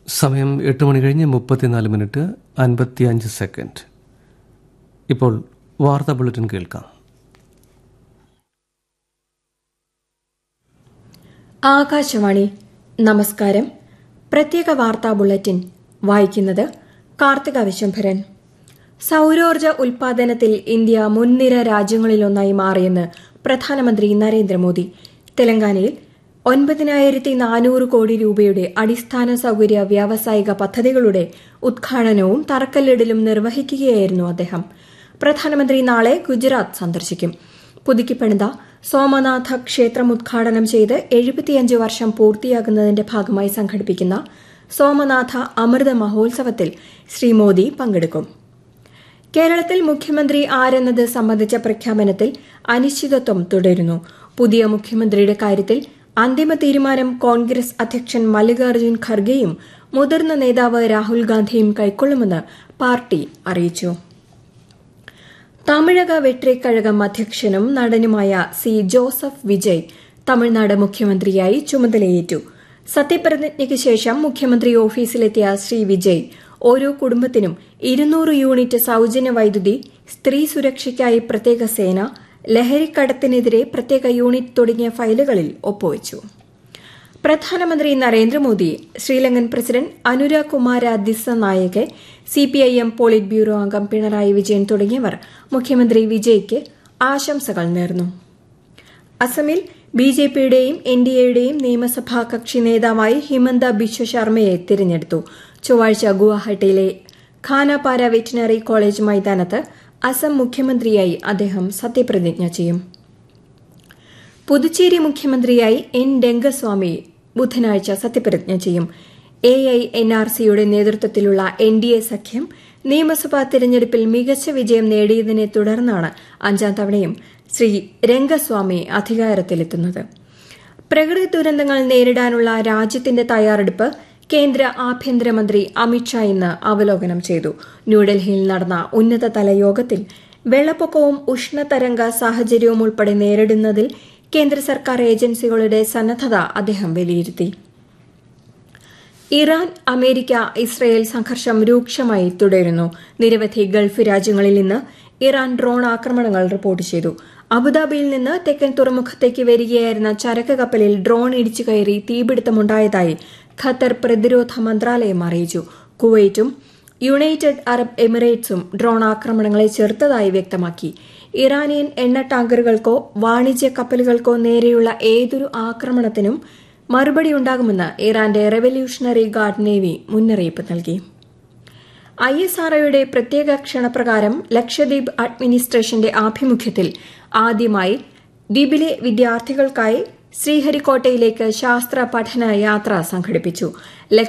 സമയം എട്ട് മണി കഴിഞ്ഞ് മുപ്പത്തിനാല് മിനിറ്റ് അൻപത്തിയഞ്ച് സെക്കൻഡ് ഇപ്പോൾ വാർത്താ ബുള്ളറ്റിൻ കേൾക്കാം ആകാശവാണി നമസ്കാരം പ്രത്യേക വാർത്താ ബുള്ളറ്റിൻ വായിക്കുന്നത് കാർത്തിക വിശംഭരൻ സൌരോർജ ഉൽപാദനത്തിൽ ഇന്ത്യ മുൻനിര രാജ്യങ്ങളിലൊന്നായി മാറിയെന്ന് പ്രധാനമന്ത്രി നരേന്ദ്രമോദി തെലങ്കാനയിൽ ഒൻപതിനായിരത്തി നാനൂറ് കോടി രൂപയുടെ അടിസ്ഥാന സൌകര്യ വ്യാവസായിക പദ്ധതികളുടെ ഉദ്ഘാടനവും തറക്കല്ലിടലും നിർവഹിക്കുകയായിരുന്നു അദ്ദേഹം പ്രധാനമന്ത്രി നാളെ ഗുജറാത്ത് സന്ദർശിക്കും പുതുക്കിപ്പണിത സോമനാഥ ക്ഷേത്രം ഉദ്ഘാടനം ചെയ്ത് എഴുപത്തിയഞ്ച് വർഷം പൂർത്തിയാകുന്നതിന്റെ ഭാഗമായി സംഘടിപ്പിക്കുന്ന സോമനാഥ അമൃത മഹോത്സവത്തിൽ ശ്രീ മോദി പങ്കെടുക്കും കേരളത്തിൽ മുഖ്യമന്ത്രി ആരെന്നത് സംബന്ധിച്ച പ്രഖ്യാപനത്തിൽ അനിശ്ചിതത്വം തുടരുന്നു പുതിയ മുഖ്യമന്ത്രിയുടെ കാര്യത്തിൽ അന്തിമ തീരുമാനം കോൺഗ്രസ് അധ്യക്ഷൻ മല്ലികാർജ്ജുൻ ഖർഗെയും മുതിർന്ന നേതാവ് രാഹുൽ ഗാന്ധിയും കൈക്കൊള്ളുമെന്ന് പാർട്ടി അറിയിച്ചു തമിഴക വെട്രിക്കഴകം അധ്യക്ഷനും നടനുമായ സി ജോസഫ് വിജയ് തമിഴ്നാട് മുഖ്യമന്ത്രിയായി ചുമതലയേറ്റു സത്യപ്രതിജ്ഞയ്ക്ക് ശേഷം മുഖ്യമന്ത്രി ഓഫീസിലെത്തിയ ശ്രീ വിജയ് ഓരോ കുടുംബത്തിനും ഇരുന്നൂറ് യൂണിറ്റ് സൌജന്യ വൈദ്യുതി സ്ത്രീ സുരക്ഷയ്ക്കായി പ്രത്യേക സേന ലഹരിക്കടത്തിനെതിരെ പ്രത്യേക യൂണിറ്റ് തുടങ്ങിയ ഫയലുകളിൽ ഒപ്പുവച്ചു പ്രധാനമന്ത്രി നരേന്ദ്രമോദി ശ്രീലങ്കൻ പ്രസിഡന്റ് അനുരാഗ് കുമാര ദിസനായകെ സിപിഐഎം പോളിറ്റ് ബ്യൂറോ അംഗം പിണറായി വിജയൻ തുടങ്ങിയവർ മുഖ്യമന്ത്രി വിജയ്ക്ക് ആശംസകൾ നേർന്നു അസമിൽ ബി ജെ പിയുടെയും എൻ ഡി എയുടെയും നിയമസഭാ കക്ഷി നേതാവായി ഹിമന്ത ബിശ്വ ശർമ്മയെ തിരഞ്ഞെടുത്തു ചൊവ്വാഴ്ച ഗുവാഹട്ടിയിലെ ഖാനാപാര വെറ്റിനറി കോളേജ് മൈതാനത്ത് അസം മുഖ്യമന്ത്രിയായി അദ്ദേഹം സത്യപ്രതിജ്ഞ ചെയ്യും പുതുച്ചേരി മുഖ്യമന്ത്രിയായി എൻ രംഗസ്വാമി ബുധനാഴ്ച സത്യപ്രതിജ്ഞ ചെയ്യും എ ഐ എൻ ആർ സിയുടെ നേതൃത്വത്തിലുള്ള എൻ ഡി എ സഖ്യം നിയമസഭാ തെരഞ്ഞെടുപ്പിൽ മികച്ച വിജയം നേടിയതിനെ തുടർന്നാണ് അഞ്ചാം തവണയും ശ്രീ രംഗസ്വാമി അധികാരത്തിലെത്തുന്നത് പ്രകൃതി ദുരന്തങ്ങൾ നേരിടാനുള്ള രാജ്യത്തിന്റെ തയ്യാറെടുപ്പ് കേന്ദ്ര ആഭ്യന്തരമന്ത്രി അമിത്ഷാ ഇന്ന് അവലോകനം ചെയ്തു ന്യൂഡൽഹിയിൽ നടന്ന ഉന്നതതല യോഗത്തിൽ വെള്ളപ്പൊക്കവും ഉഷ്ണതരംഗ സാഹചര്യവും ഉൾപ്പെടെ നേരിടുന്നതിൽ കേന്ദ്ര സർക്കാർ ഏജൻസികളുടെ സന്നദ്ധത അദ്ദേഹം വിലയിരുത്തി ഇറാൻ അമേരിക്ക ഇസ്രയേൽ സംഘർഷം രൂക്ഷമായി തുടരുന്നു നിരവധി ഗൾഫ് രാജ്യങ്ങളിൽ നിന്ന് ഇറാൻ ഡ്രോൺ ആക്രമണങ്ങൾ റിപ്പോർട്ട് ചെയ്തു അബുദാബിയിൽ നിന്ന് തെക്കൻ തുറമുഖത്തേക്ക് വരികയായിരുന്ന ചരക്ക് കപ്പലിൽ ഡ്രോൺ ഇടിച്ചു കയറി തീപിടുത്തമുണ്ടായതായി ഖത്തർ പ്രതിരോധ മന്ത്രാലയം അറിയിച്ചു കുവൈറ്റും യുണൈറ്റഡ് അറബ് എമിറേറ്റ്സും ഡ്രോൺ ആക്രമണങ്ങളെ ചെറുത്തതായി വ്യക്തമാക്കി ഇറാനിയൻ എണ്ണ ടാങ്കറുകൾക്കോ വാണിജ്യ കപ്പലുകൾക്കോ നേരെയുള്ള ഏതൊരു ആക്രമണത്തിനും മറുപടിയുണ്ടാകുമെന്ന് ഇറാന്റെ റെവല്യൂഷണറി ഗാർഡ് നേവി മുന്നറിയിപ്പ് നൽകി ഐ എസ് ആർഒയുടെ പ്രത്യേക ക്ഷണപ്രകാരം ലക്ഷദ്വീപ് അഡ്മിനിസ്ട്രേഷന്റെ ആഭിമുഖ്യത്തിൽ ആദ്യമായി ദ്വീപിലെ വിദ്യാർത്ഥികൾക്കായി ശ്രീഹരിക്കോട്ടയിലേക്ക് ശാസ്ത്ര പഠന യാത്ര സംഘടിപ്പിച്ചു